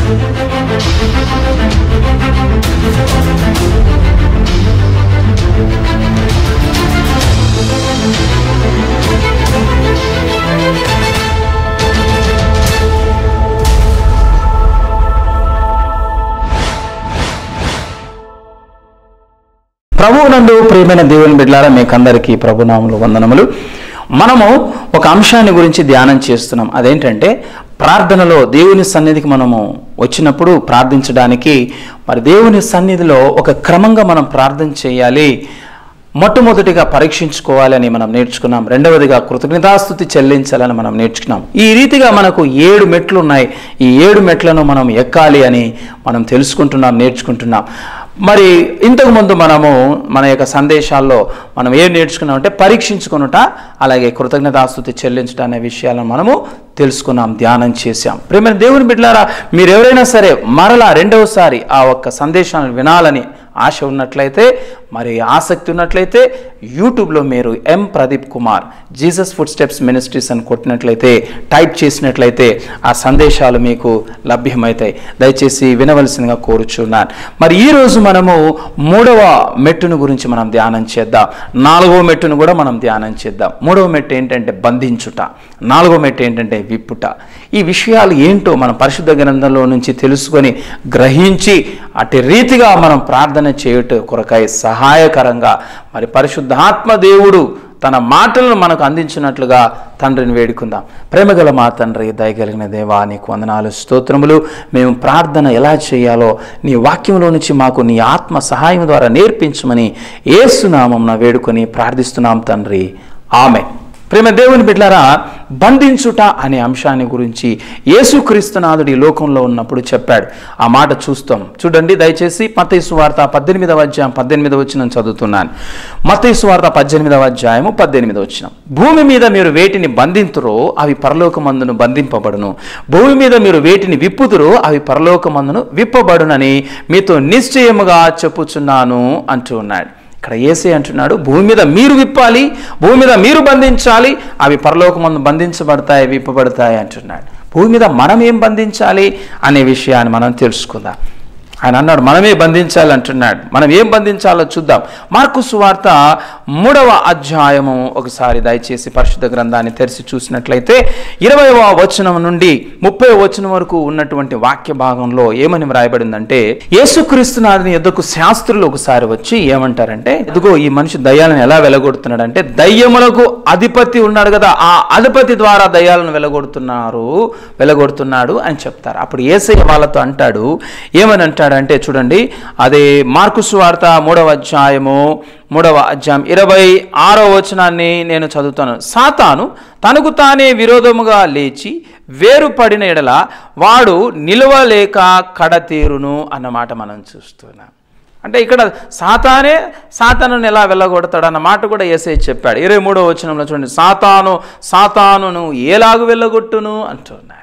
ప్రభువునందు ప్రియమైన దేవుని బిడ్డలారా మీకందరికీ ప్రభునాములు వందనములు మనము ఒక అంశాన్ని గురించి ధ్యానం చేస్తున్నాం అదేంటంటే ప్రార్థనలో దేవుని సన్నిధికి మనము వచ్చినప్పుడు ప్రార్థించడానికి మరి దేవుని సన్నిధిలో ఒక క్రమంగా మనం ప్రార్థన చేయాలి మొట్టమొదటిగా పరీక్షించుకోవాలని మనం నేర్చుకున్నాం రెండవదిగా కృతజ్ఞతాస్థుతి చెల్లించాలని మనం నేర్చుకున్నాం ఈ రీతిగా మనకు ఏడు మెట్లు ఉన్నాయి ఈ ఏడు మెట్లను మనం ఎక్కాలి అని మనం తెలుసుకుంటున్నాం నేర్చుకుంటున్నాం మరి ఇంతకు ముందు మనము మన యొక్క సందేశాల్లో మనం ఏం నేర్చుకున్నామంటే పరీక్షించుకునుట అలాగే కృతజ్ఞతాస్థుతి చెల్లించుట అనే విషయాలను మనము తెలుసుకున్నాం ధ్యానం చేశాం ప్రేమ దేవుని బిడ్డలారా మీరు ఎవరైనా సరే మరలా రెండవసారి ఆ ఒక్క సందేశాలను వినాలని ఆశ ఉన్నట్లయితే మరి ఆసక్తి ఉన్నట్లయితే యూట్యూబ్లో మీరు M Pradeep Kumar Jesus foot steps ministries అని కొట్టినట్లయితే టైప్ చేసినట్లయితే ఆ సందేశాలు మీకు లభ్యమవుతాయి దయచేసి వినవలసిందిగా కోరుచున్నాను మరి ఈరోజు మనము మూడవ మెట్టును గురించి మనం ధ్యానం చేద్దాం నాలుగవ మెట్టును కూడా మనం ధ్యానం చేద్దాం మూడవ మెట్టు ఏంటంటే బంధించుట నాలుగవ మెట్టు ఏంటంటే విప్పుట ఈ విషయాలు ఏంటో మన పరిశుద్ధ గ్రంథంలో నుంచి తెలుసుకొని గ్రహించి అటు రీతిగా మనం ప్రార్థన చేయుట కొరకై సహాయకరంగా మరి పరిశుద్ధాత్మ దేవుడు తన మాటలను మనకు అందించినట్లుగా తండ్రిని వేడుకుందాం ప్రేమగల మా తండ్రి దయగలిగిన దేవా నీకు వందనాలు స్తోత్రములు మేము ప్రార్థన ఎలా చేయాలో నీ వాక్యంలో నుంచి మాకు నీ ఆత్మ సహాయం ద్వారా నేర్పించమని ఏసునామం వేడుకొని ప్రార్థిస్తున్నాం తండ్రి ఆమె ప్రేమ దేవుని బిడ్డలారా బంధించుట అనే అంశాన్ని గురించి యేసుక్రీస్తునాథుడు ఈ లోకంలో ఉన్నప్పుడు చెప్పాడు ఆ మాట చూస్తాం చూడండి దయచేసి మతైసు వార్త పద్దెనిమిదవ అధ్యాయం పద్దెనిమిదవ వచ్చిన చదువుతున్నాను మతైసు వార్త పద్దెనిమిదవ అధ్యాయము పద్దెనిమిదవ వచ్చిన భూమి మీద మీరు వేటిని బంధింతురో అవి పరలోకమందును బంధింపబడును భూమి మీద మీరు వేటిని విప్పుదురో అవి పరలోకమందును విప్పబడునని మీతో నిశ్చయముగా చెప్పుచున్నాను అంటూ ఉన్నాడు ఇక్కడ ఏసే అంటున్నాడు భూమి మీద మీరు విప్పాలి భూమి మీద మీరు బంధించాలి అవి పరలోకమందు బంధించబడతాయి విప్పబడతాయి అంటున్నాడు భూమి మీద మనం ఏం బంధించాలి అనే విషయాన్ని మనం తెలుసుకుందాం ఆయన అన్నాడు మనమే బంధించాలి అంటున్నాడు మనం ఏం బంధించాలో చూద్దాం మార్కు సువార్త మూడవ అధ్యాయము ఒకసారి దయచేసి పరిశుద్ధ గ్రంథాన్ని తెరిచి చూసినట్లయితే ఇరవైవ వచనం నుండి ముప్పై వచనం వరకు ఉన్నటువంటి వాక్య భాగంలో ఏమని వ్రాయబడిందంటే యేసుక్రీస్తునాథుని ఎద్దకు శాస్త్రులు ఒకసారి వచ్చి ఏమంటారంటే ఇదిగో ఈ మనిషి దయ్యాలను ఎలా వెలగొడుతున్నాడంటే దయ్యములకు అధిపతి ఉన్నాడు కదా ఆ అధిపతి ద్వారా దయ్యాలను వెలగొడుతున్నారు వెలగొడుతున్నాడు అని చెప్తారు అప్పుడు ఏసయ్య వాళ్ళతో అంటాడు ఏమని అంటాడంటే చూడండి అదే మార్కు సువార్త మూడవ అధ్యాయము మూడవ అధ్యాయం ఇరవై ఆరో వచనాన్ని నేను చదువుతాను సాతాను తనకు తానే విరోధముగా లేచి వేరుపడిన ఎడల వాడు నిలవలేక కడతీరును అన్నమాట మనం చూస్తున్నాం అంటే ఇక్కడ సాతానే సాతాను ఎలా వెళ్ళగొడతాడు అన్న మాట కూడా ఏసై చెప్పాడు ఇరవై మూడో వచనంలో చూడండి సాతాను సాతానును ఏలాగు వెళ్ళగొట్టును అంటున్నాడు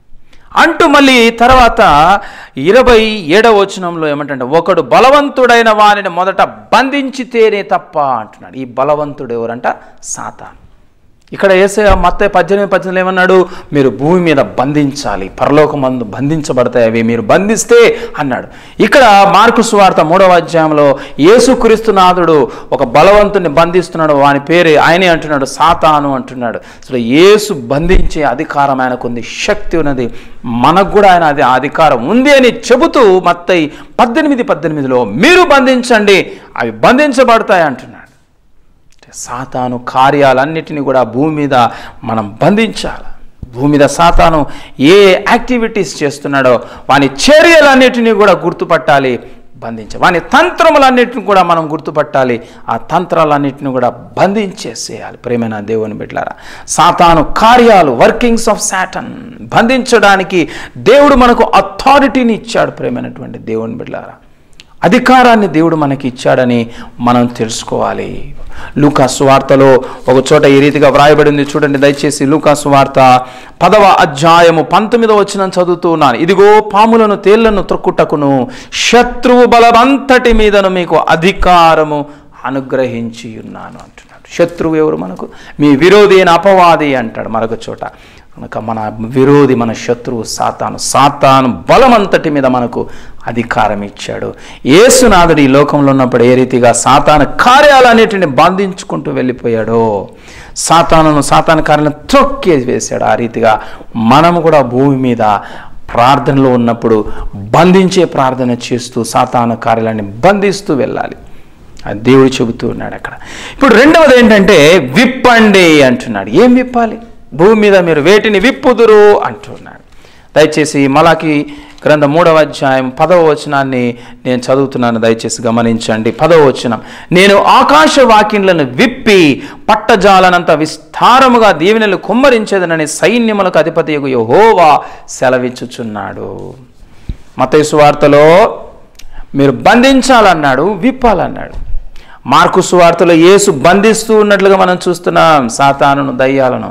అంటూ మళ్ళీ తర్వాత ఇరవై ఏడవ వచనంలో ఏమంటే ఒకడు బలవంతుడైన వానిని మొదట బంధించితేనే తప్ప అంటున్నాడు ఈ బలవంతుడు ఎవరంట సాతాను ఇక్కడ వేసే మత్త పద్దెనిమిది పద్దెనిమిది ఏమన్నాడు మీరు భూమి మీద బంధించాలి పరలోకమందు బంధించబడతాయి అవి మీరు బంధిస్తే అన్నాడు ఇక్కడ మార్కు సువార్త మూడవ అధ్యాయంలో యేసుక్రీస్తునాథుడు ఒక బలవంతుని బంధిస్తున్నాడు వాని పేరు ఆయనే అంటున్నాడు సాతాను అంటున్నాడు అసలు యేసు బంధించే అధికారం ఆయనకు ఉంది శక్తి ఉన్నది మనకు కూడా ఆయన అది అధికారం ఉంది అని చెబుతూ మత్తయి పద్దెనిమిది పద్దెనిమిదిలో మీరు బంధించండి అవి బంధించబడతాయి అంటున్నాడు సాతాను కార్యాలన్నిటిని కూడా భూమి మీద మనం బంధించాలి భూమి మీద సాతాను ఏ యాక్టివిటీస్ చేస్తున్నాడో వాని చర్యలన్నిటినీ కూడా గుర్తుపట్టాలి బంధించాలి వాని తంత్రములన్నిటిని కూడా మనం గుర్తుపట్టాలి ఆ తంత్రాలన్నిటిని కూడా బంధించేసేయాలి ప్రేమైన దేవుని బిడ్డలారా సాతాను కార్యాలు వర్కింగ్స్ ఆఫ్ సాటన్ బంధించడానికి దేవుడు మనకు అథారిటీని ఇచ్చాడు ప్రేమైనటువంటి దేవుని బిడ్డలారా అధికారాన్ని దేవుడు మనకి ఇచ్చాడని మనం తెలుసుకోవాలి లూకా సువార్తలో ఒక చోట ఈ రీతిగా వ్రాయబడింది చూడండి దయచేసి లూకా సువార్త పదవ అధ్యాయము పంతొమ్మిదవ వచ్చిన చదువుతూ ఉన్నాను ఇదిగో పాములను తేళ్లను త్రొక్కుటకును శత్రువు బలమంతటి మీదను మీకు అధికారము అనుగ్రహించి ఉన్నాను అంటున్నాడు శత్రువు ఎవరు మనకు మీ విరోధి అయిన అపవాది అంటాడు మరొక చోట కనుక మన విరోధి మన శత్రువు సాతాను సాతాను బలమంతటి మీద మనకు అధికారం ఇచ్చాడు యేసునాథుడు ఈ లోకంలో ఉన్నప్పుడు ఏ రీతిగా సాతాను కార్యాలన్నిటిని బంధించుకుంటూ వెళ్ళిపోయాడో సాతానును సాతాను కార్యాలను త్రొక్కి వేశాడు ఆ రీతిగా మనము కూడా భూమి మీద ప్రార్థనలో ఉన్నప్పుడు బంధించే ప్రార్థన చేస్తూ సాతాను కార్యాలన్నీ బంధిస్తూ వెళ్ళాలి అది దేవుడు చెబుతూ ఉన్నాడు అక్కడ ఇప్పుడు రెండవది ఏంటంటే విప్పండి అంటున్నాడు ఏం విప్పాలి భూమి మీద మీరు వేటిని విప్పుదురు అంటున్నాడు దయచేసి మలాకి గ్రంథ మూడవ అధ్యాయం పదవ వచనాన్ని నేను చదువుతున్నాను దయచేసి గమనించండి పదవ వచనం నేను ఆకాశ వాక్యములను విప్పి పట్టజాలనంత విస్తారముగా దీవెనలు కుమ్మరించేదనని సైన్యములకు అధిపతి యహోవా సెలవిచ్చుచున్నాడు మతేసు వార్తలో మీరు బంధించాలన్నాడు విప్పాలన్నాడు మార్కు సువార్తలో యేసు బంధిస్తూ ఉన్నట్లుగా మనం చూస్తున్నాం సాతానును దయ్యాలను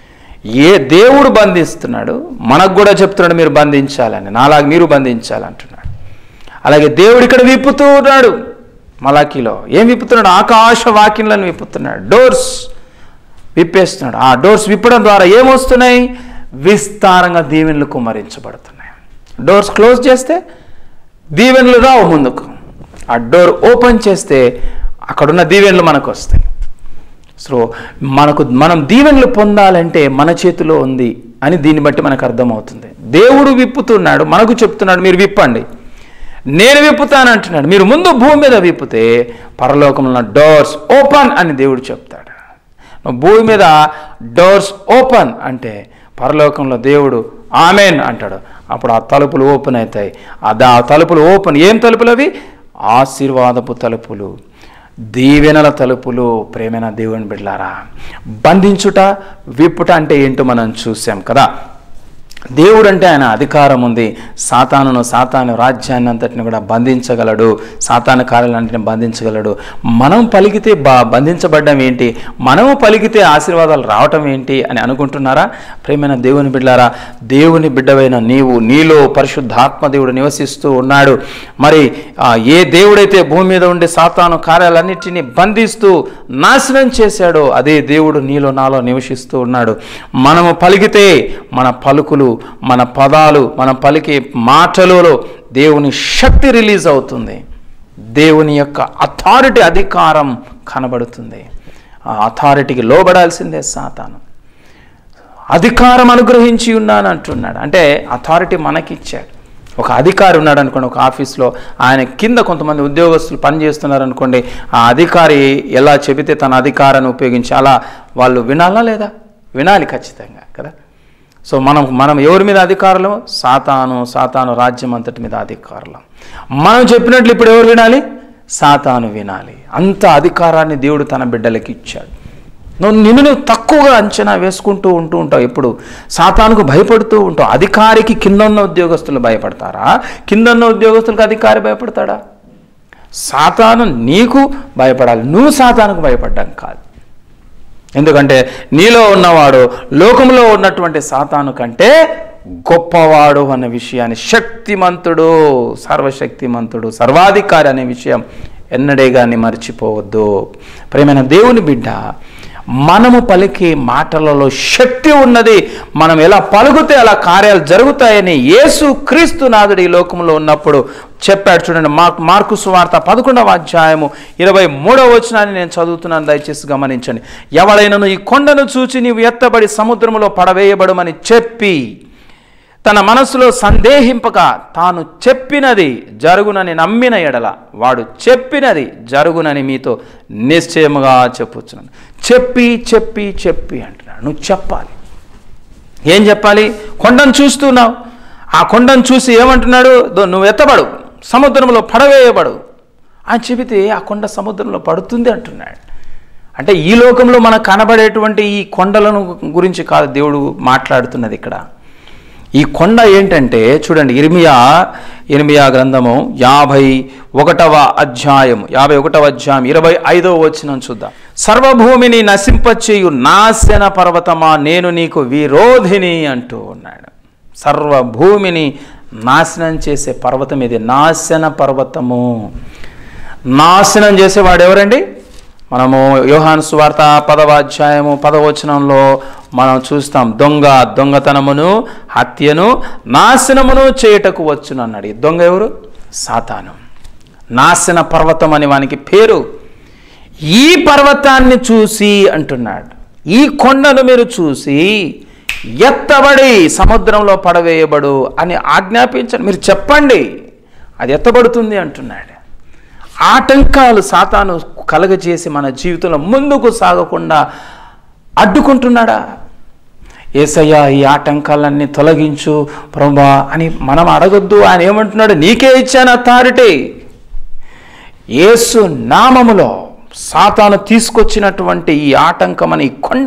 ఏ దేవుడు బంధిస్తున్నాడు మనకు కూడా చెప్తున్నాడు మీరు బంధించాలని నాలాగా మీరు బంధించాలంటున్నాడు అలాగే దేవుడు ఇక్కడ విప్పుతూ ఉన్నాడు మలాకీలో ఏం విప్పుతున్నాడు ఆకాశ వాక్యంలను విప్పుతున్నాడు డోర్స్ విప్పేస్తున్నాడు ఆ డోర్స్ విప్పడం ద్వారా ఏమొస్తున్నాయి విస్తారంగా దీవెనలు కుమ్మరించబడుతున్నాయి డోర్స్ క్లోజ్ చేస్తే దీవెనలు రావు ముందుకు ఆ డోర్ ఓపెన్ చేస్తే అక్కడున్న దీవెనలు మనకు వస్తాయి సో మనకు మనం దీవెనలు పొందాలంటే మన చేతిలో ఉంది అని దీన్ని బట్టి మనకు అర్థమవుతుంది దేవుడు విప్పుతున్నాడు మనకు చెప్తున్నాడు మీరు విప్పండి నేను విప్పుతాను అంటున్నాడు మీరు ముందు భూమి మీద విప్పితే పరలోకంలో డోర్స్ ఓపెన్ అని దేవుడు చెప్తాడు నువ్వు భూమి మీద డోర్స్ ఓపెన్ అంటే పరలోకంలో దేవుడు ఆమెన్ అంటాడు అప్పుడు ఆ తలుపులు ఓపెన్ అవుతాయి అది ఆ తలుపులు ఓపెన్ ఏం తలుపులు అవి ఆశీర్వాదపు తలుపులు దీవెనల తలుపులు ప్రేమైన దేవుని బిడ్లారా బంధించుట విప్పుట అంటే ఏంటో మనం చూసాం కదా దేవుడు అంటే ఆయన అధికారం ఉంది సాతానును సాతాను రాజ్యాన్ని అంతటిని కూడా బంధించగలడు సాతాను కార్యాలన్నింటిని బంధించగలడు మనం పలికితే బా బంధించబడ్డం ఏంటి మనము పలికితే ఆశీర్వాదాలు రావటం ఏంటి అని అనుకుంటున్నారా ప్రేమైన దేవుని బిడ్డారా దేవుని బిడ్డవైన నీవు నీలో పరిశుద్ధాత్మ దేవుడు నివసిస్తూ ఉన్నాడు మరి ఆ, ఏ దేవుడైతే భూమి మీద ఉండే సాతాను కార్యాలన్నింటినీ బంధిస్తూ నాశనం చేశాడో అదే దేవుడు నీలో నాలో నివసిస్తూ ఉన్నాడు మనము పలికితే మన పలుకులు మన పదాలు మనం పలికే మాటలలో దేవుని శక్తి రిలీజ్ అవుతుంది దేవుని యొక్క అథారిటీ అధికారం కనబడుతుంది ఆ అథారిటీకి లోబడాల్సిందే సాతాను అధికారం అనుగ్రహించి ఉన్నాను అంటున్నాడు అంటే అథారిటీ మనకిచ్చాడు ఒక అధికారి ఉన్నాడు అనుకోండి ఒక ఆఫీస్లో ఆయన కింద కొంతమంది ఉద్యోగస్తులు పనిచేస్తున్నారు అనుకోండి ఆ అధికారి ఎలా చెబితే తన అధికారాన్ని ఉపయోగించి అలా వాళ్ళు వినాలా లేదా వినాలి ఖచ్చితంగా కదా సో మనం మనం ఎవరి మీద అధికారులు సాతాను సాతాను రాజ్యం అంతటి మీద అధికారులు మనం చెప్పినట్లు ఇప్పుడు ఎవరు వినాలి సాతాను వినాలి అంత అధికారాన్ని దేవుడు తన బిడ్డలకి ఇచ్చాడు నువ్వు నిన్ను నువ్వు తక్కువగా అంచనా వేసుకుంటూ ఉంటూ ఉంటావు ఎప్పుడు సాతానుకు భయపడుతూ ఉంటావు అధికారికి కింద ఉన్న ఉద్యోగస్తులు భయపడతారా కింద ఉన్న ఉద్యోగస్తులకు అధికారి భయపడతాడా సాతాను నీకు భయపడాలి నువ్వు సాతానుకు భయపడ్డం కాదు ఎందుకంటే నీలో ఉన్నవాడు లోకంలో ఉన్నటువంటి సాతాను కంటే గొప్పవాడు అనే విషయాన్ని శక్తిమంతుడు సర్వశక్తిమంతుడు సర్వాధికారి అనే విషయం ఎన్నడే కానీ మర్చిపోవద్దు ప్రేమైన దేవుని బిడ్డ మనము పలికే మాటలలో శక్తి ఉన్నది మనం ఎలా పలుకుతే అలా కార్యాలు జరుగుతాయని యేసు క్రీస్తు నాథుడు ఈ లోకంలో ఉన్నప్పుడు చెప్పాడు చూడండి మార్కు మార్కు సువార్త పదకొండవ అధ్యాయము ఇరవై మూడవ వచనాన్ని నేను చదువుతున్నాను దయచేసి గమనించండి ఎవడైనను ఈ కొండను చూచి నీవు ఎత్తబడి సముద్రములో పడవేయబడమని చెప్పి తన మనసులో సందేహింపక తాను చెప్పినది జరుగునని నమ్మిన ఎడల వాడు చెప్పినది జరుగునని మీతో నిశ్చయముగా చెప్పుచున్నాను చెప్పి చెప్పి చెప్పి అంటున్నాడు నువ్వు చెప్పాలి ఏం చెప్పాలి కొండను చూస్తున్నావు ఆ కొండను చూసి ఏమంటున్నాడు "దో నువ్వు ఎత్తబడు సముద్రంలో పడవేయబడు అని చెబితే ఆ కొండ సముద్రంలో పడుతుంది అంటున్నాడు అంటే ఈ లోకంలో మనకు కనబడేటువంటి ఈ కొండలను గురించి కాదు దేవుడు మాట్లాడుతున్నది ఇక్కడ ఈ కొండ ఏంటంటే చూడండి ఇర్మియా ఇర్మియా గ్రంథము యాభై ఒకటవ అధ్యాయం యాభై ఒకటవ అధ్యాయం ఇరవై ఐదవ వచ్చిన చూద్దాం సర్వభూమిని నశింపచేయు నాశన పర్వతమా నేను నీకు విరోధిని అంటూ ఉన్నాడు సర్వభూమిని నాశనం చేసే పర్వతం ఇది నాశన పర్వతము నాశనం చేసేవాడు ఎవరండి మనము యోహాను సువార్త పదవ అధ్యాయము పదవచనంలో మనం చూస్తాం దొంగ దొంగతనమును హత్యను నాశనమును చేయుటకు వచ్చును అన్నాడు ఈ దొంగ ఎవరు సాతాను నాశన పర్వతం అని వానికి పేరు ఈ పర్వతాన్ని చూసి అంటున్నాడు ఈ కొండను మీరు చూసి ఎత్తబడి సముద్రంలో పడవేయబడు అని ఆజ్ఞాపించండి మీరు చెప్పండి అది ఎత్తబడుతుంది అంటున్నాడు ఆటంకాలు సాతాను కలగజేసి మన జీవితంలో ముందుకు సాగకుండా అడ్డుకుంటున్నాడా ఏసయ్య ఈ ఆటంకాలన్నీ తొలగించు ప్రభా అని మనం అడగొద్దు ఆయన ఏమంటున్నాడు నీకే ఇచ్చాను అథారిటీ యేసు నామములో సాతాను తీసుకొచ్చినటువంటి ఈ ఆటంకం అని ఈ కొండ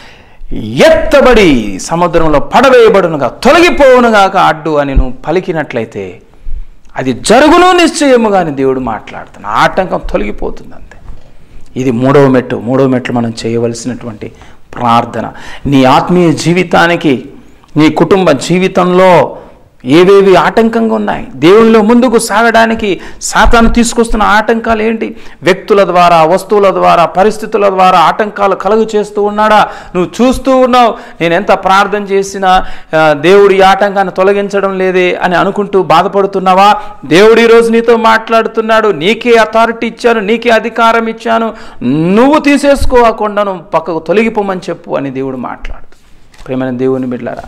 ఎత్తబడి సముద్రంలో పడవేయబడునుగా తొలగిపోవునుగాక అడ్డు అని నువ్వు పలికినట్లయితే అది జరుగును నిశ్చయముగా అని దేవుడు మాట్లాడుతున్న ఆటంకం తొలగిపోతుంది అంతే ఇది మూడవ మెట్టు మూడవ మెట్లు మనం చేయవలసినటువంటి ప్రార్థన నీ ఆత్మీయ జీవితానికి నీ కుటుంబ జీవితంలో ఏవేవి ఆటంకంగా ఉన్నాయి దేవునిలో ముందుకు సాగడానికి సాతాను తీసుకొస్తున్న ఆటంకాలు ఏంటి వ్యక్తుల ద్వారా వస్తువుల ద్వారా పరిస్థితుల ద్వారా ఆటంకాలు కలుగు చేస్తూ ఉన్నాడా నువ్వు చూస్తూ ఉన్నావు నేను ఎంత ప్రార్థన చేసినా ఆ, దేవుడు ఈ ఆటంకాన్ని తొలగించడం లేదే అని అనుకుంటూ బాధపడుతున్నావా దేవుడు ఈరోజు నీతో మాట్లాడుతున్నాడు నీకే అథారిటీ ఇచ్చాను నీకే అధికారం ఇచ్చాను నువ్వు తీసేసుకోకుండా నువ్వు పక్కకు తొలగిపోమని చెప్పు అని దేవుడు మాట్లాడు ప్రేమైన దేవుని బిడ్డారా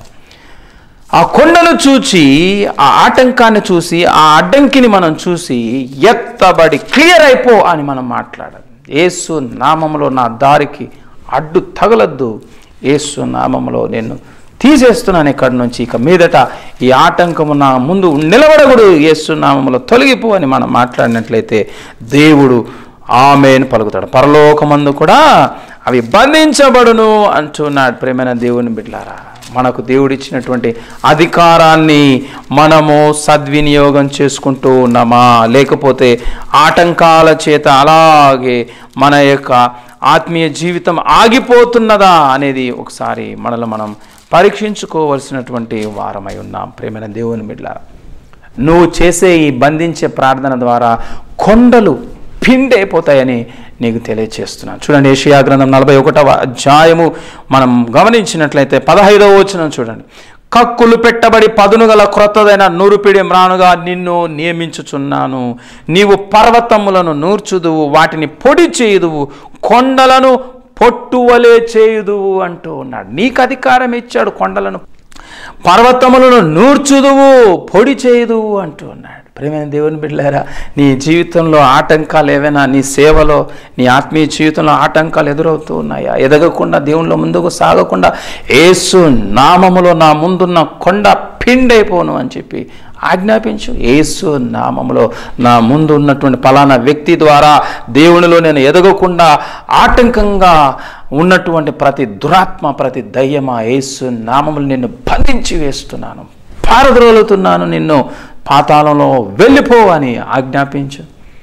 ఆ కొండను చూచి ఆ ఆటంకాన్ని చూసి ఆ అడ్డంకిని మనం చూసి ఎత్తబడి క్లియర్ అయిపో అని మనం మాట్లాడాలి ఏసు నామములో నా దారికి అడ్డు తగలద్దు ఏసు నామములో నేను తీసేస్తున్నాను ఇక్కడి నుంచి ఇక మీదట ఈ ఆటంకము నా ముందు నిలబడకూడదు ఏసు నామములో తొలగిపో అని మనం మాట్లాడినట్లయితే దేవుడు ఆమెను పలుకుతాడు పరలోకమందు కూడా అవి బంధించబడును అంటున్నాడు ప్రేమైన దేవుని బిడ్లారా మనకు దేవుడిచ్చినటువంటి అధికారాన్ని మనము సద్వినియోగం చేసుకుంటూ ఉన్నామా లేకపోతే ఆటంకాల చేత అలాగే మన యొక్క ఆత్మీయ జీవితం ఆగిపోతున్నదా అనేది ఒకసారి మనలో మనం పరీక్షించుకోవలసినటువంటి వారమై ఉన్నాం ప్రేమైన దేవుని బిడ్డ నువ్వు చేసే ఈ బంధించే ప్రార్థన ద్వారా కొండలు పిండైపోతాయని నీకు తెలియచేస్తున్నాను చూడండి ఏషియా గ్రంథం నలభై ఒకటవ అధ్యాయము మనం గమనించినట్లయితే పదహైదవ వచనం చూడండి కక్కులు పెట్టబడి పదును గల క్రొత్తదైన నూరుపిడి మ్రానుగా నిన్ను నియమించుచున్నాను నీవు పర్వతములను నూర్చుదువు వాటిని పొడి చేయుదువు కొండలను పొట్టువలే చేయుదువు అంటూ ఉన్నాడు నీకు అధికారం ఇచ్చాడు కొండలను పర్వతములను నూర్చుదువు పొడి చేయుదువు అంటూ ఉన్నాడు ప్రేమైన దేవుని బిడ్డలారా నీ జీవితంలో ఆటంకాలు ఏవైనా నీ సేవలో నీ ఆత్మీయ జీవితంలో ఆటంకాలు ఎదురవుతూ ఉన్నాయా ఎదగకుండా దేవునిలో ముందుకు సాగకుండా ఏసు నామములో నా ముందున్న కొండ పిండైపోను అని చెప్పి ఆజ్ఞాపించు ఏసు నామములో నా ముందు ఉన్నటువంటి పలానా వ్యక్తి ద్వారా దేవునిలో నేను ఎదగకుండా ఆటంకంగా ఉన్నటువంటి ప్రతి దురాత్మ ప్రతి దయ్యమా ఏసు నామములు నిన్ను బంధించి వేస్తున్నాను పారద్రోలుతున్నాను నిన్ను పాతాళంలో వెళ్ళిపో అని ఆజ్ఞాపించు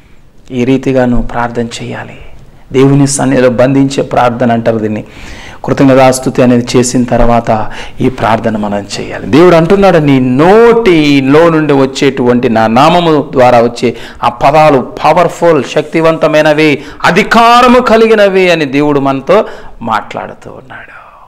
ఈ రీతిగా నువ్వు ప్రార్థన చేయాలి దేవుని సన్నిధిలో బంధించే ప్రార్థన అంటారు దీన్ని కృతజ్ఞతాస్తుతి అనేది చేసిన తర్వాత ఈ ప్రార్థన మనం చేయాలి దేవుడు అంటున్నాడు నీ నోటిలో నుండి వచ్చేటువంటి నా నామము ద్వారా వచ్చే ఆ పదాలు పవర్ఫుల్ శక్తివంతమైనవి అధికారము కలిగినవి అని దేవుడు మనతో మాట్లాడుతూ ఉన్నాడు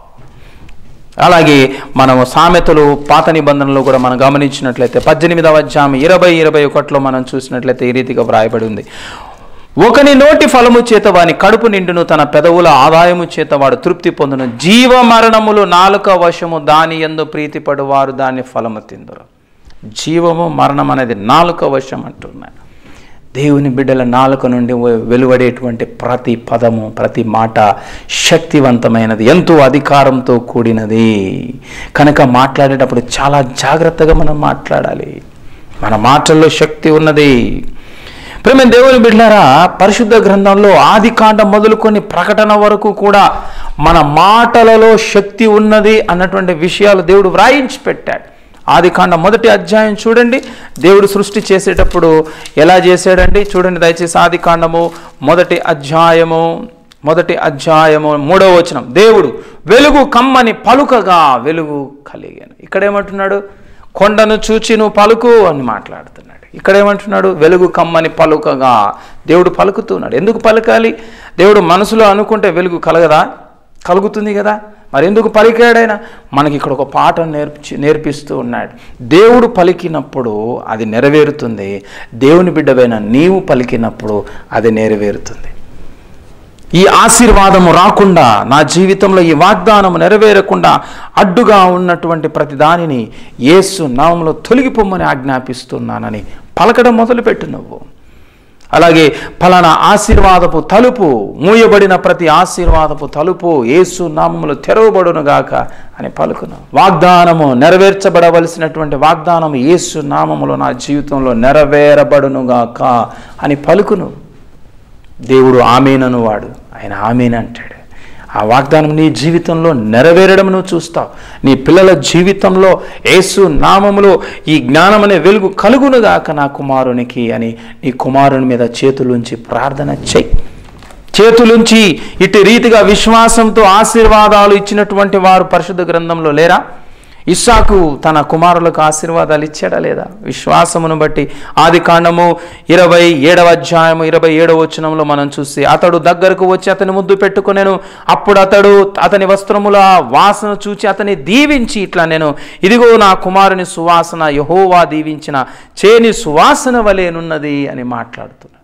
అలాగే మనము సామెతలు పాత నిబంధనలు కూడా మనం గమనించినట్లయితే పద్దెనిమిదవ అధ్యాయం ఇరవై ఇరవై ఒకటిలో మనం చూసినట్లయితే ఈ రీతిగా వ్రాయబడి ఉంది ఒకని నోటి ఫలము చేత వాని కడుపు నిండును తన పెదవుల ఆదాయము చేత వాడు తృప్తి పొందును జీవ మరణములు నాలుక వశము దాని ఎందు ప్రీతిపడు వారు దాని ఫలము తిందురు జీవము మరణం అనేది నాలుక వశం అంటున్నాడు దేవుని బిడ్డల నాలుక నుండి వెలువడేటువంటి ప్రతి పదము ప్రతి మాట శక్తివంతమైనది ఎంతో అధికారంతో కూడినది కనుక మాట్లాడేటప్పుడు చాలా జాగ్రత్తగా మనం మాట్లాడాలి మన మాటల్లో శక్తి ఉన్నది ప్రేమ దేవుని బిడ్డారా పరిశుద్ధ గ్రంథంలో ఆది కాండం మొదలుకొని ప్రకటన వరకు కూడా మన మాటలలో శక్తి ఉన్నది అన్నటువంటి విషయాలు దేవుడు వ్రాయించి పెట్టాడు ఆది కాండం మొదటి అధ్యాయం చూడండి దేవుడు సృష్టి చేసేటప్పుడు ఎలా చేశాడండి చూడండి దయచేసి ఆది కాండము మొదటి అధ్యాయము మొదటి అధ్యాయము మూడవ వచనం దేవుడు వెలుగు కమ్మని పలుకగా వెలుగు కలిగాను ఇక్కడ ఏమంటున్నాడు కొండను చూచి నువ్వు పలుకు అని మాట్లాడుతున్నాడు ఇక్కడ ఏమంటున్నాడు వెలుగు కమ్మని పలుకగా దేవుడు పలుకుతున్నాడు ఎందుకు పలకాలి దేవుడు మనసులో అనుకుంటే వెలుగు కలగదా కలుగుతుంది కదా మరి ఎందుకు పలికాడైనా మనకి ఇక్కడ ఒక పాట నేర్చి నేర్పిస్తూ ఉన్నాడు దేవుడు పలికినప్పుడు అది నెరవేరుతుంది దేవుని బిడ్డవైన నీవు పలికినప్పుడు అది నెరవేరుతుంది ఈ ఆశీర్వాదము రాకుండా నా జీవితంలో ఈ వాగ్దానము నెరవేరకుండా అడ్డుగా ఉన్నటువంటి ప్రతి దానిని యేసు నామంలో తొలగిపోమ్మని ఆజ్ఞాపిస్తున్నానని పలకడం మొదలుపెట్టు నువ్వు అలాగే ఫలానా ఆశీర్వాదపు తలుపు మూయబడిన ప్రతి ఆశీర్వాదపు తలుపు యేసు నామములు తెరవబడునుగాక అని పలుకును వాగ్దానము నెరవేర్చబడవలసినటువంటి వాగ్దానము యేసు నామములో నా జీవితంలో నెరవేరబడునుగాక అని పలుకును దేవుడు ఆమెనను వాడు ఆయన ఆమెన్ అంటాడు ఆ వాగ్దానం నీ జీవితంలో నెరవేరడం నువ్వు చూస్తావు నీ పిల్లల జీవితంలో యేసు నామములో ఈ జ్ఞానం అనే వెలుగు కలుగునుగాక నా కుమారునికి అని నీ కుమారుని మీద చేతులుంచి ప్రార్థన చెయ్యి చేతులుంచి ఇటు రీతిగా విశ్వాసంతో ఆశీర్వాదాలు ఇచ్చినటువంటి వారు పరిశుద్ధ గ్రంథంలో లేరా ఇస్సాకు తన కుమారులకు ఆశీర్వాదాలు ఇచ్చాడా లేదా విశ్వాసమును బట్టి ఆది కాండము ఇరవై ఏడవ అధ్యాయము ఇరవై ఏడవ వచనంలో మనం చూసి అతడు దగ్గరకు వచ్చి అతని ముద్దు పెట్టుకునేను అప్పుడు అతడు అతని వస్త్రముల వాసన చూచి అతని దీవించి ఇట్లా నేను ఇదిగో నా కుమారుని సువాసన యహోవా దీవించిన చేని సువాసన వలేనున్నది అని మాట్లాడుతున్నాడు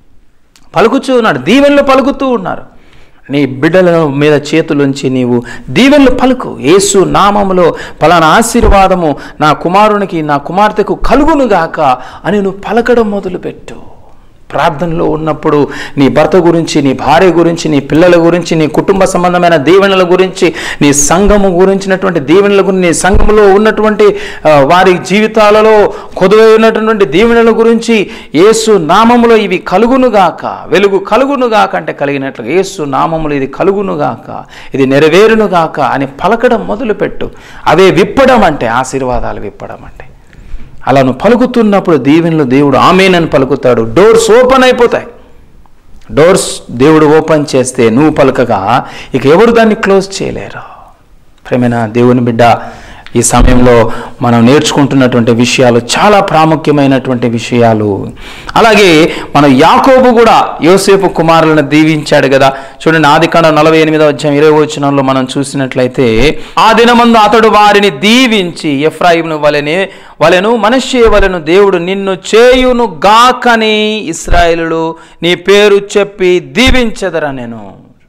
పలుకుతూ ఉన్నాడు దీవెనలు పలుకుతూ ఉన్నారు నీ బిడ్డల మీద చేతులుంచి నీవు దీవెనలు పలుకు యేసు నామములో పలానా ఆశీర్వాదము నా కుమారునికి నా కుమార్తెకు కలుగునుగాక అని నువ్వు పలకడం మొదలుపెట్టు ప్రార్థనలో ఉన్నప్పుడు నీ భర్త గురించి నీ భార్య గురించి నీ పిల్లల గురించి నీ కుటుంబ సంబంధమైన దీవెనల గురించి నీ సంఘము గురించినటువంటి దీవెనల గురించి నీ సంఘములో ఉన్నటువంటి ఆ, వారి జీవితాలలో కొదువై ఉన్నటువంటి దీవెనల గురించి యేసు నామములో ఇవి కలుగునుగాక వెలుగు కలుగునుగాక అంటే కలిగినట్లుగా యేసు నామములు ఇది కలుగునుగాక ఇది నెరవేరునుగాక అని పలకడం మొదలుపెట్టు అవే విప్పడం అంటే ఆశీర్వాదాలు విప్పడం అంటే అలా నువ్వు పలుకుతున్నప్పుడు దీవెనలు దేవుడు ఆమెనని పలుకుతాడు డోర్స్ ఓపెన్ అయిపోతాయి డోర్స్ దేవుడు ఓపెన్ చేస్తే నువ్వు పలకగా ఇక ఎవరు దాన్ని క్లోజ్ చేయలేరు ప్రేమైన దేవుని బిడ్డ ఈ సమయంలో మనం నేర్చుకుంటున్నటువంటి విషయాలు చాలా ప్రాముఖ్యమైనటువంటి విషయాలు అలాగే మన యాకోబు కూడా యోసేపు కుమారులను దీవించాడు కదా చూడండి ఆది కాండ నలభై ఎనిమిదవ అధ్యాయం ఇరవై వచనంలో మనం చూసినట్లయితే ఆ దినమందు అతడు వారిని దీవించి ఎఫ్రాయిమును వలెనే వలెను మనషే వలెను దేవుడు నిన్ను చేయును గాకని ఇస్రాయేలులు నీ పేరు చెప్పి దీవించదరా నేను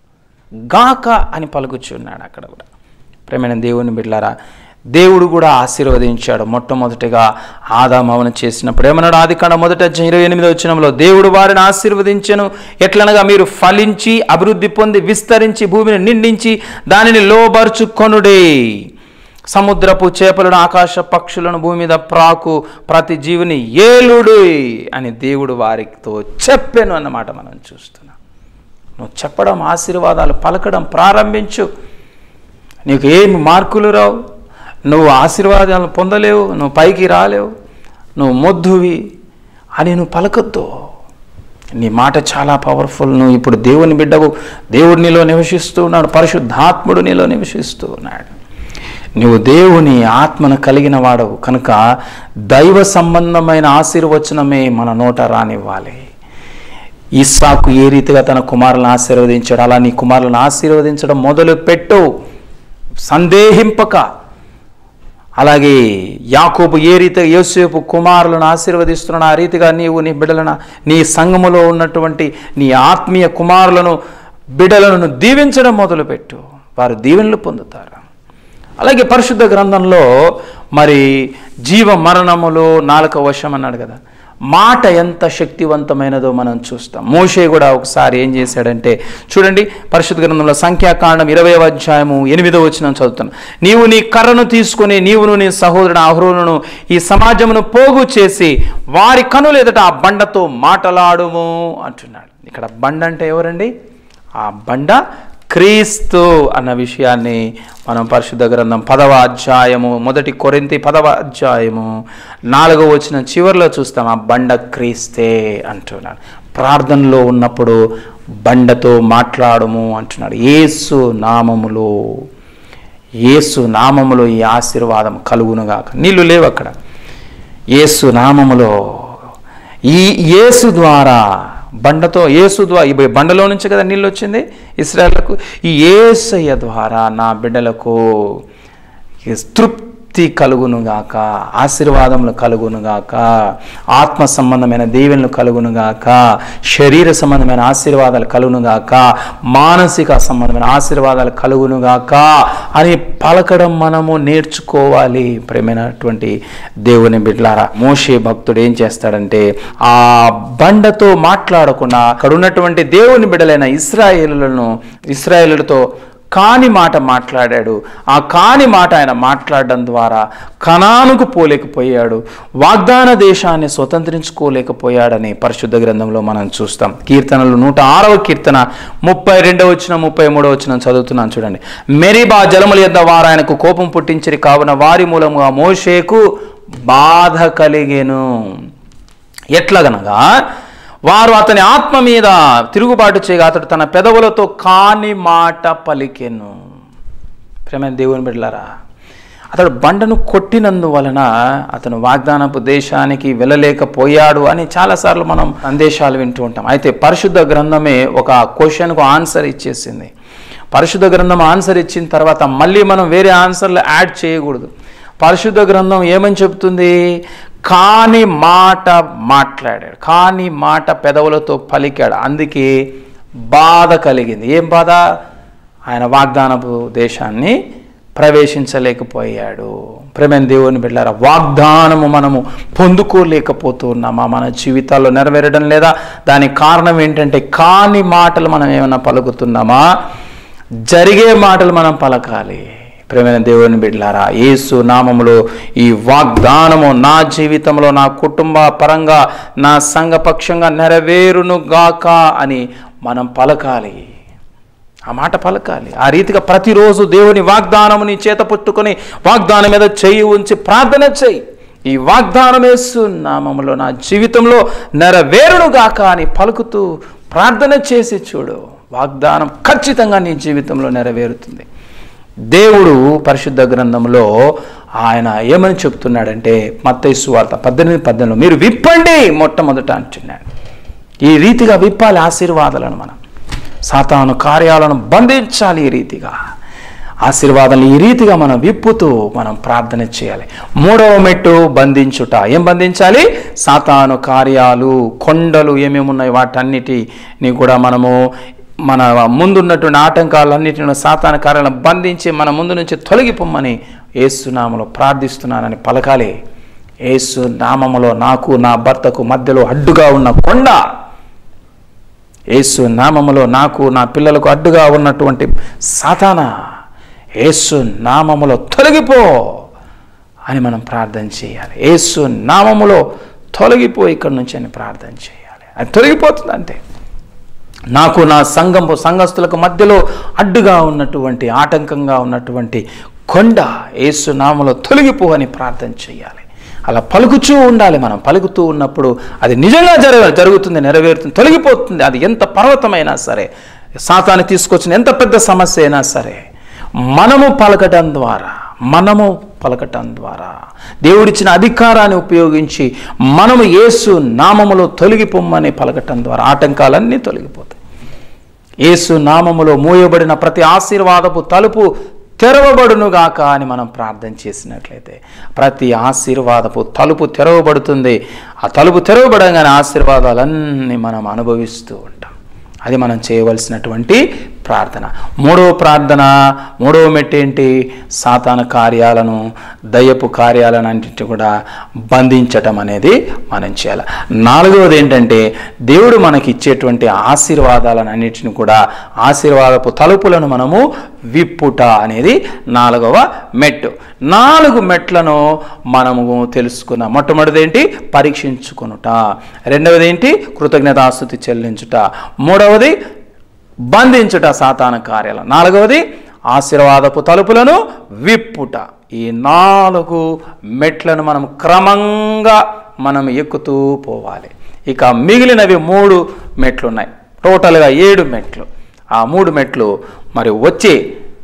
గాక అని పలుకుచున్నాడు అక్కడ కూడా ప్రేమైన దేవుని బిడ్లారా దేవుడు కూడా ఆశీర్వదించాడు మొట్టమొదటిగా ఆదామవన చేసినప్పుడు ఏమన్నాడు ఆది కాండ మొదట అధ్యాయం ఇరవై ఎనిమిది వచ్చినంలో దేవుడు వారిని ఆశీర్వదించను ఎట్లనగా మీరు ఫలించి అభివృద్ధి పొంది విస్తరించి భూమిని నిండించి దానిని లోబర్చుకొనుడే సముద్రపు చేపలను ఆకాశ పక్షులను భూమి మీద ప్రాకు ప్రతి జీవిని ఏలుడు అని దేవుడు వారితో చెప్పాను అన్నమాట మనం చూస్తున్నాం నువ్వు చెప్పడం ఆశీర్వాదాలు పలకడం ప్రారంభించు నీకు ఏమి మార్కులు రావు నువ్వు ఆశీర్వాదాలు పొందలేవు నువ్వు పైకి రాలేవు నువ్వు మొద్దువి అని నువ్వు పలకద్దు నీ మాట చాలా పవర్ఫుల్ నువ్వు ఇప్పుడు దేవుని బిడ్డవు దేవుడు నీలో నివసిస్తూ ఉన్నాడు పరిశుద్ధాత్ముడు నీలో నివసిస్తూ ఉన్నాడు నువ్వు దేవుని ఆత్మను కలిగిన వాడవు కనుక దైవ సంబంధమైన ఆశీర్వచనమే మన నోట రానివ్వాలి ఇస్సాకు ఏ రీతిగా తన కుమారులను ఆశీర్వదించాడు అలా నీ కుమారులను ఆశీర్వదించడం మొదలు పెట్టు సందేహింపక అలాగే యాకోబు ఏ రీతిగా యోసేపు కుమారులను ఆశీర్వదిస్తున్నాడు ఆ రీతిగా నీవు నీ బిడ్డలను నీ సంఘములో ఉన్నటువంటి నీ ఆత్మీయ కుమారులను బిడ్డలను దీవించడం మొదలుపెట్టు వారు దీవెనలు పొందుతారు అలాగే పరిశుద్ధ గ్రంథంలో మరి జీవ మరణములు నాలుక వశం అన్నాడు కదా మాట ఎంత శక్తివంతమైనదో మనం చూస్తాం మోషే కూడా ఒకసారి ఏం చేశాడంటే చూడండి పరిశుద్ధ గ్రంథంలో సంఖ్యాకాండం ఇరవై అధ్యాయము ఎనిమిదో వచ్చిన చదువుతాను నీవు నీ కర్రను తీసుకొని నీవును నీ సహోదరుడు అహరోనును ఈ సమాజమును పోగు చేసి వారి కనులు ఎదుట ఆ బండతో మాటలాడుము అంటున్నాడు ఇక్కడ బండ అంటే ఎవరండి ఆ బండ క్రీస్తు అన్న విషయాన్ని మనం పరిశుద్ధ గ్రంథం పదవ అధ్యాయము మొదటి కొరింతి పదవ అధ్యాయము నాలుగవ వచ్చిన చివరిలో చూస్తాం ఆ బండ క్రీస్తే అంటున్నాడు ప్రార్థనలో ఉన్నప్పుడు బండతో మాట్లాడము అంటున్నాడు యేసు నామములో యేసు నామములో ఈ ఆశీర్వాదం కలుగునుగాక నీళ్లు లేవు అక్కడ యేసు నామములో ఈ యేసు ద్వారా బండతో యేసు ద్వారా ఈ బండలో నుంచి కదా నీళ్ళు వచ్చింది ఇస్రాయల్కు ఈ యేసయ్య ద్వారా నా బిడ్డలకు ఈ తృప్తి కలుగునుగాక ఆశీర్వాదములు కలుగునుగాక ఆత్మ సంబంధమైన దీవెనలు కలుగునుగాక శరీర సంబంధమైన ఆశీర్వాదాలు కలుగునుగాక మానసిక సంబంధమైన ఆశీర్వాదాలు కలుగునుగాక అని పలకడం మనము నేర్చుకోవాలి ప్రేమైనటువంటి దేవుని బిడ్లారా మోషే భక్తుడు ఏం చేస్తాడంటే ఆ బండతో మాట్లాడకుండా అక్కడ ఉన్నటువంటి దేవుని బిడ్డలైన ఇస్రాయేలులను ఇస్రాయేలులతో కాని మాట మాట్లాడాడు ఆ కాని మాట ఆయన మాట్లాడడం ద్వారా కణానుకు పోలేకపోయాడు వాగ్దాన దేశాన్ని స్వతంత్రించుకోలేకపోయాడని పరిశుద్ధ గ్రంథంలో మనం చూస్తాం కీర్తనలు నూట ఆరవ కీర్తన ముప్పై రెండవ వచ్చిన ముప్పై మూడవ వచ్చిన చదువుతున్నాను చూడండి మెరీబా జలముల యొద్ద వారు ఆయనకు కోపం పుట్టించిరి కావున వారి మూలముగా మోషేకు బాధ కలిగెను ఎట్లగనగా వారు అతని ఆత్మ మీద తిరుగుబాటు చేయగా అతడు తన పెదవులతో కాని మాట పలికెను ప్రేమ దేవుని బిడ్డలారా అతడు బండను కొట్టినందువలన అతను వాగ్దానపు దేశానికి వెళ్ళలేకపోయాడు అని చాలాసార్లు మనం సందేశాలు వింటూ ఉంటాం అయితే పరిశుద్ధ గ్రంథమే ఒక క్వశ్చన్కు ఆన్సర్ ఇచ్చేసింది పరిశుద్ధ గ్రంథం ఆన్సర్ ఇచ్చిన తర్వాత మళ్ళీ మనం వేరే ఆన్సర్లు యాడ్ చేయకూడదు పరిశుద్ధ గ్రంథం ఏమని చెప్తుంది కాని మాట మాట్లాడాడు కాని మాట పెదవులతో పలికాడు అందుకే బాధ కలిగింది ఏం బాధ ఆయన వాగ్దానపు దేశాన్ని ప్రవేశించలేకపోయాడు ప్రేమైన దేవుని బిడ్డారా వాగ్దానము మనము పొందుకోలేకపోతున్నామా మన జీవితాల్లో నెరవేరడం లేదా దానికి కారణం ఏంటంటే కాని మాటలు మనం ఏమైనా పలుకుతున్నామా జరిగే మాటలు మనం పలకాలి ప్రేమైన దేవుని బిడ్డలారా యేసు నామములో ఈ వాగ్దానము నా జీవితంలో నా కుటుంబ పరంగా నా సంఘపక్షంగా నెరవేరును గాక అని మనం పలకాలి ఆ మాట పలకాలి ఆ రీతిగా ప్రతిరోజు దేవుని వాగ్దానము నీ చేత పుట్టుకొని వాగ్దానం మీద చెయ్యి ఉంచి ప్రార్థన చెయ్యి ఈ వాగ్దానం యేసు నామములో నా జీవితంలో నెరవేరును గాక అని పలుకుతూ ప్రార్థన చేసి చూడు వాగ్దానం ఖచ్చితంగా నీ జీవితంలో నెరవేరుతుంది దేవుడు పరిశుద్ధ గ్రంథంలో ఆయన ఏమని చెప్తున్నాడంటే మత్తైసు వార్త పద్దెనిమిది పద్దెనిమిదిలో మీరు విప్పండి మొట్టమొదట అంటున్నాడు ఈ రీతిగా విప్పాలి ఆశీర్వాదాలను మనం సాతాను కార్యాలను బంధించాలి ఈ రీతిగా ఆశీర్వాదాలు ఈ రీతిగా మనం విప్పుతూ మనం ప్రార్థన చేయాలి మూడవ మెట్టు బంధించుట ఏం బంధించాలి సాతాను కార్యాలు కొండలు ఏమేమి ఉన్నాయి వాటన్నిటిని కూడా మనము మన ముందున్నటువంటి ఆటంకాలన్నిటిని సాతాన కార్యాలను బంధించి మన ముందు నుంచి తొలగిపోమ్మని ఏసునామలో ప్రార్థిస్తున్నానని పలకాలి ఏసు నామములో నాకు నా భర్తకు మధ్యలో అడ్డుగా ఉన్న కొండ ఏసు నామములో నాకు నా పిల్లలకు అడ్డుగా ఉన్నటువంటి సాతాన ఏసు నామములో తొలగిపో అని మనం ప్రార్థన చేయాలి ఏసు నామములో తొలగిపో ఇక్కడి నుంచి అని ప్రార్థన చేయాలి అది తొలగిపోతుంది అంతే నాకు నా సంఘం సంఘస్థులకు మధ్యలో అడ్డుగా ఉన్నటువంటి ఆటంకంగా ఉన్నటువంటి కొండ ఏసు నామలో తొలగిపో అని ప్రార్థన చేయాలి అలా పలుకుచూ ఉండాలి మనం పలుకుతూ ఉన్నప్పుడు అది నిజంగా జరగ జరుగుతుంది నెరవేరుతుంది తొలగిపోతుంది అది ఎంత పర్వతమైనా సరే సాతాన్ని తీసుకొచ్చిన ఎంత పెద్ద సమస్య అయినా సరే మనము పలకటం ద్వారా మనము పలకటం ద్వారా దేవుడిచ్చిన అధికారాన్ని ఉపయోగించి మనము యేసు నామములో తొలగిపోమ్మని పలకటం ద్వారా ఆటంకాలన్నీ తొలగిపోతాయి యేసు నామములో మూయబడిన ప్రతి ఆశీర్వాదపు తలుపు తెరవబడునుగాక అని మనం ప్రార్థన చేసినట్లయితే ప్రతి ఆశీర్వాదపు తలుపు తెరవబడుతుంది ఆ తలుపు తెరవబడంగానే ఆశీర్వాదాలన్నీ మనం అనుభవిస్తూ ఉంటాం అది మనం చేయవలసినటువంటి ప్రార్థన మూడవ ప్రార్థన మూడవ మెట్టు ఏంటి సాతాన కార్యాలను దయ్యపు కార్యాలను అన్నింటినీ కూడా బంధించటం అనేది మనం చేయాలి నాలుగవది ఏంటంటే దేవుడు మనకి ఇచ్చేటువంటి ఆశీర్వాదాలను అన్నింటిని కూడా ఆశీర్వాదపు తలుపులను మనము విప్పుట అనేది నాలుగవ మెట్టు నాలుగు మెట్లను మనము తెలుసుకున్న మొట్టమొదటిది ఏంటి పరీక్షించుకొనుట రెండవది ఏంటి కృతజ్ఞతాస్తుతి చెల్లించుట మూడవది బంధించుట సాతాన కార్యాలు నాలుగవది ఆశీర్వాదపు తలుపులను విప్పుట ఈ నాలుగు మెట్లను మనం క్రమంగా మనం ఎక్కుతూ పోవాలి ఇక మిగిలినవి మూడు మెట్లు ఉన్నాయి టోటల్గా ఏడు మెట్లు ఆ మూడు మెట్లు మరి వచ్చే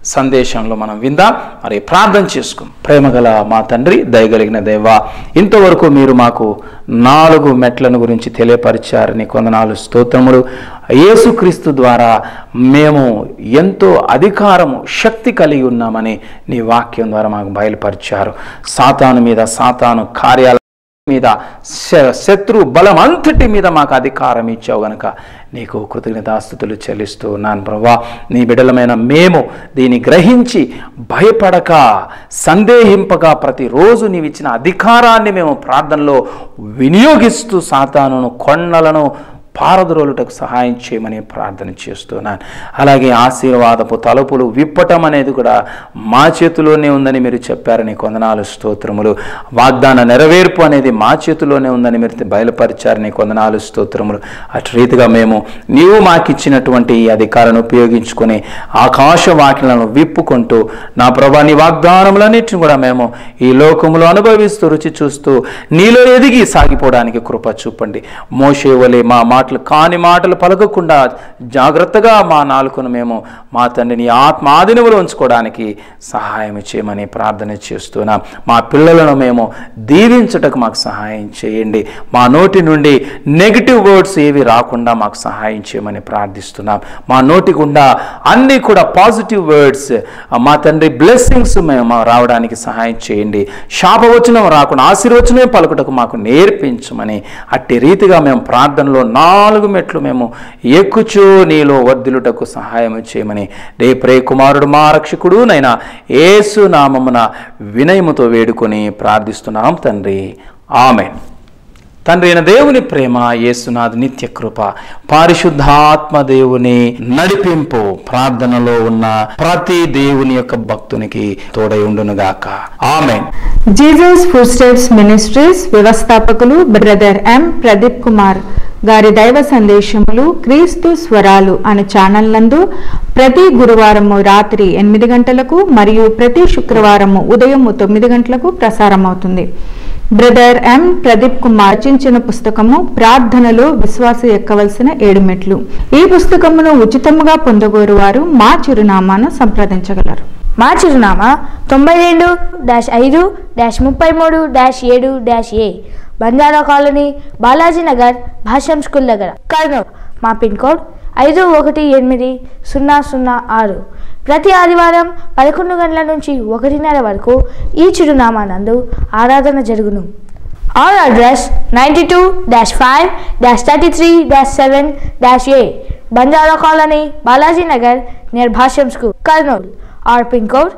సందేశంలో మనం విందాం మరి ప్రార్థన చేసుకుందాం ప్రేమగల మా తండ్రి దయగలిగిన దేవా ఇంతవరకు మీరు మాకు నాలుగు మెట్లను గురించి తెలియపరిచారని కొందనాలు స్తోత్రములు యేసుక్రీస్తు ద్వారా మేము ఎంతో అధికారము శక్తి కలిగి ఉన్నామని నీ వాక్యం ద్వారా మాకు బయలుపరిచారు సాతాను మీద సాతాను కార్యాల మీద శ- శత్రు బలం అంతటి మీద మాకు అధికారం ఇచ్చావు గనక నీకు కృతజ్ఞతాస్థుతులు చెల్లిస్తూ ఉన్నాను ప్రభా నీ బిడలమైన మేము దీన్ని గ్రహించి భయపడక సందేహింపక ప్రతిరోజు నీవు ఇచ్చిన అధికారాన్ని మేము ప్రార్థనలో వినియోగిస్తూ సాతానును కొండలను పారద్రోలుటకు సహాయం చేయమని ప్రార్థన చేస్తున్నాను అలాగే ఆశీర్వాదపు తలుపులు విప్పటం అనేది కూడా మా చేతిలోనే ఉందని మీరు చెప్పారని కొందనాలు స్తోత్రములు వాగ్దాన నెరవేర్పు అనేది మా చేతిలోనే ఉందని మీరు బయలుపరిచారని కొందనాలు స్తోత్రములు అటు రీతిగా మేము నీవు మాకిచ్చినటువంటి ఈ అధికారాన్ని ఉపయోగించుకొని ఆకాశ వాక్యాలను విప్పుకుంటూ నా ప్రభా నీ వాగ్దానములన్నిటిని కూడా మేము ఈ లోకములో అనుభవిస్తూ రుచి చూస్తూ నీలో ఎదిగి సాగిపోవడానికి కృప చూపండి మోషే వలె మా మాటలు కాని మాటలు పలకకుండా జాగ్రత్తగా మా నాలుకను మేము మా తండ్రిని ఆత్మ ఆధీనములో ఉంచుకోవడానికి సహాయం చేయమని ప్రార్థన చేస్తున్నాం మా పిల్లలను మేము దీవించుటకు మాకు సహాయం చేయండి మా నోటి నుండి నెగిటివ్ వర్డ్స్ ఏవి రాకుండా మాకు సహాయం చేయమని ప్రార్థిస్తున్నాం మా నోటి గుండా అన్నీ కూడా పాజిటివ్ వర్డ్స్ మా తండ్రి బ్లెస్సింగ్స్ మేము రావడానికి సహాయం చేయండి శాపవచనం రాకుండా ఆశీర్వచనమే పలుకుటకు మాకు నేర్పించమని అట్టి రీతిగా మేము ప్రార్థనలో నాలుగు మెట్లు మేము ఎక్కుచూ నీలో వర్ధిలుటకు సహాయం చేయమని రే ప్రే కుమారుడు మా రక్షకుడు నైనా ఏసు నామమున వినయముతో వేడుకొని ప్రార్థిస్తున్నాం తండ్రి ఆమె తండ్రి అయిన దేవుని ప్రేమ యేసునాథ్ నిత్య కృప పరిశుద్ధాత్మ దేవుని నడిపింపు ప్రార్థనలో ఉన్న ప్రతి దేవుని యొక్క భక్తునికి తోడై ఉండునుగాక ఆమె జీసస్ ఫుడ్ స్టెప్స్ మినిస్ట్రీస్ వ్యవస్థాపకులు బ్రదర్ ఎం ప్రదీప్ కుమార్ గారి దైవ సందేశములు క్రీస్తు స్వరాలు అనే ఛానల్ నందు ప్రతి గురువారము రాత్రి ఎనిమిది గంటలకు మరియు ప్రతి శుక్రవారము ఉదయం తొమ్మిది గంటలకు ప్రసారం అవుతుంది బ్రదర్ ఎం ప్రదీప్ కుమార్ రచించిన పుస్తకము ప్రార్థనలో విశ్వాస ఎక్కవలసిన ఏడు మెట్లు ఈ పుస్తకమును ఉచితముగా పొందగోరు వారు మా చిరునామాను సంప్రదించగలరు మా చిరునామా తొంభై రెండు డాష్ ఐదు డాష్ ముప్పై మూడు డాష్ ఏడు dash A Banjara colony Balaji Nagar Bhashyam school దగ్గర కర్నూలు మా పిన్ కోడ్ ఐదు ఒకటి ఎనిమిది సున్నా సున్నా ఆరు ప్రతి ఆదివారం పదకొండు గంటల నుంచి ఒకటిన్నర వరకు ఈ చిరునామా నందు ఆరాధన జరుగును our address ninety two dash five dash thirty three dash seven dash A Banjara colony Balaji Nagar near Bhashyam school Kurnool our pin code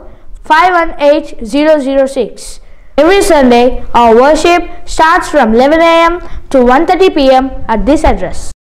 518006. Every Sunday, our worship starts from 11 a.m. to 1:30 p.m. at this address.